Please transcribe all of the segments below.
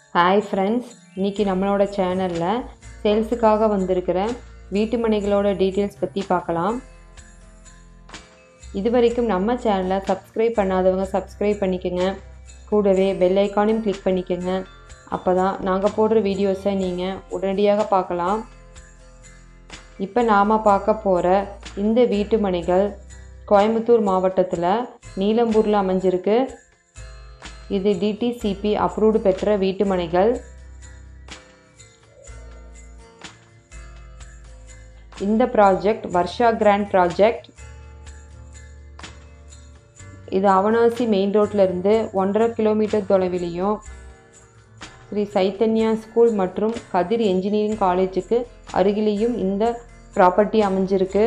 hi friends இன்றைக்கி நம்மளோட சேனலில் சேல்ஸுக்காக வந்திருக்கிற வீட்டு மனைகளோட டீட்டெயில்ஸ் பற்றி பார்க்கலாம் இது வரைக்கும் நம்ம சேனலை சப்ஸ்கிரைப் பண்ணாதவங்க சப்ஸ்கிரைப் பண்ணிக்கோங்க கூடவே பெல் ஐக்கானையும் கிளிக் பண்ணிக்கோங்க அப்போ தான் நாங்கள் போடுற வீடியோஸை நீங்கள் உடனடியாக பார்க்கலாம் இப்போ நாம் பார்க்க போகிற இந்த வீட்டு மனைகள் கோயம்புத்தூர் மாவட்டத்தில் நீலம்பூரில் அமைஞ்சிருக்கு இது டிடிசிபி அப்ரூவ்டு பெற்ற வீட்டு மனைகள் இந்த ப்ராஜெக்ட் வர்ஷா கிராண்ட் ப்ராஜெக்ட் இது அவனாசி மெயின் ரோட்ல இருந்து ஒன்றரை கிலோமீட்டர் தொலைவிலையும் ஸ்ரீ சைத்தன்யா ஸ்கூல் மற்றும் கதிர் என்ஜினியரிங் காலேஜுக்கு அருகிலேயும் இந்த ப்ராப்பர்ட்டி அமைஞ்சிருக்கு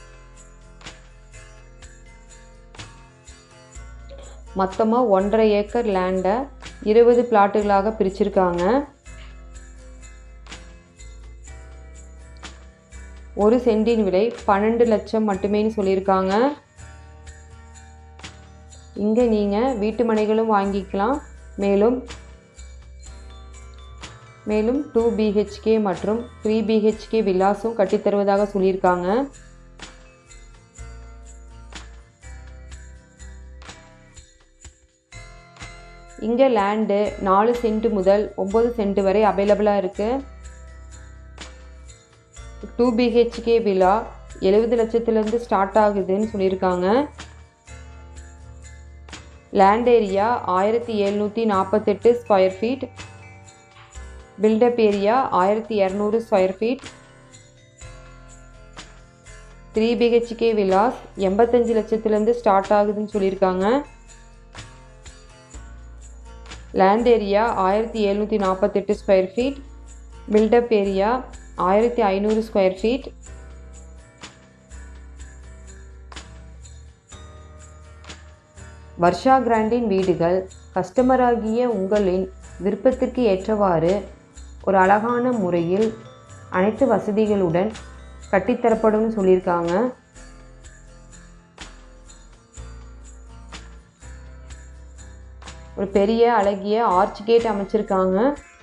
மொத்தமாக ஒன்றரை ஏக்கர் லேண்டை இருபது பிளாட்டுகளாக பிரிச்சிருக்காங்க ஒரு சென்டின் விலை பன்னெண்டு லட்சம் மட்டுமேன்னு சொல்லியிருக்காங்க இங்கே நீங்கள் வீட்டு மனைகளும் வாங்கிக்கலாம் மேலும் மேலும் டூ பிஹெச்கே மற்றும் த்ரீ பிஹெச்கே வில்லாஸும் கட்டித்தருவதாக சொல்லியிருக்காங்க இங்கே லேண்டு நாலு சென்ட் முதல் ஒம்பது சென்ட் வரை அவைலபிளாக இருக்குது டூ பிஹெச்கே விழா எழுபது லட்சத்துலேருந்து ஸ்டார்ட் ஆகுதுன்னு சொல்லியிருக்காங்க லேண்ட் ஏரியா ஆயிரத்தி எழுநூற்றி நாற்பத்தெட்டு ஸ்கொயர் ஃபீட் பில்டப் ஏரியா ஆயிரத்தி இரநூறு square feet three BHK villas எண்பத்தஞ்சு லட்சத்துலேருந்து ஸ்டார்ட் ஆகுதுன்னு சொல்லியிருக்காங்க லேண்ட் ஏரியா ஆயிரத்தி எழுநூற்றி நாற்பத்தெட்டு ஸ்கொயர் ஃபீட் பில்டப் ஏரியா ஆயிரத்தி ஐநூறு ஸ்கொயர் ஃபீட் வர்ஷா கிராண்டின் வீடுகள் கஸ்டமராகிய உங்களின் விருப்பத்திற்கு ஏற்றவாறு ஒரு அழகான முறையில் அனைத்து வசதிகளுடன் கட்டித்தரப்படும்னு சொல்லியிருக்காங்க ஒரு பெரிய அழகிய ஆர்ச் கேட் அமைச்சிருக்காங்க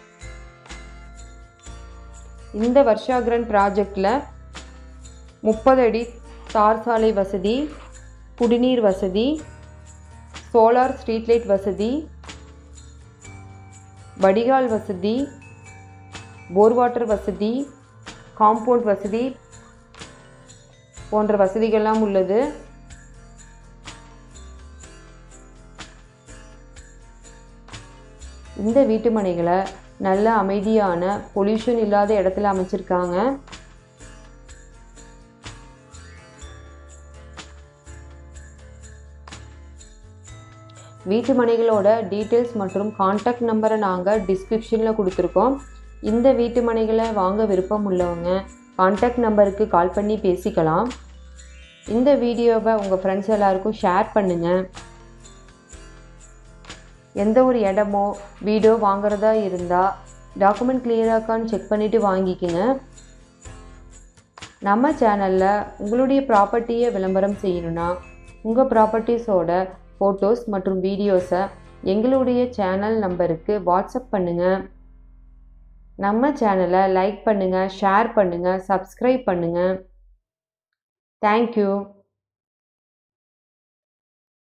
இந்த வர்ஷா கிராண்ட் ப்ராஜெக்டில் முப்பது அடி தார் சாலை வசதி குடிநீர் வசதி சோலார் ஸ்ட்ரீட் லைட் வசதி வடிகால் வசதி போர் வாட்டர் வசதி காம்பவுண்ட் வசதி போன்ற வசதிகள்லாம் உள்ளது இந்த வீட்டு மனைகளை நல்ல அமைதியான பொல்யூஷன் இல்லாத இடத்துல அமைச்சிருக்காங்க வீட்டு மனைகளோட டீட்டெயில்ஸ் மற்றும் காண்டாக்ட் நம்பரை நாங்கள் டிஸ்கிரிப்ஷனில் கொடுத்துருக்கோம் இந்த வீட்டு மனைகளை வாங்க விருப்பம் உள்ளவங்க காண்டாக்ட் நம்பருக்கு கால் பண்ணி பேசிக்கலாம் இந்த வீடியோவை உங்கள் ஃப்ரெண்ட்ஸ் எல்லாருக்கும் ஷேர் பண்ணுங்கள் எந்த ஒரு இடமோ வீடோ வாங்குறதா இருந்தால் டாக்குமெண்ட் கிளியராக்கான்னு செக் பண்ணிவிட்டு வாங்கிக்கோங்க நம்ம சேனலில் உங்களுடைய ப்ராப்பர்ட்டியை விளம்பரம் செய்யணுன்னா உங்கள் ப்ராப்பர்ட்டிஸோட ஃபோட்டோஸ் மற்றும் வீடியோஸை எங்களுடைய சேனல் நம்பருக்கு வாட்ஸ்அப் பண்ணுங்கள் நம்ம சேனலை லைக் பண்ணுங்கள் ஷேர் பண்ணுங்கள் சப்ஸ்கிரைப் பண்ணுங்கள் தேங்க்யூ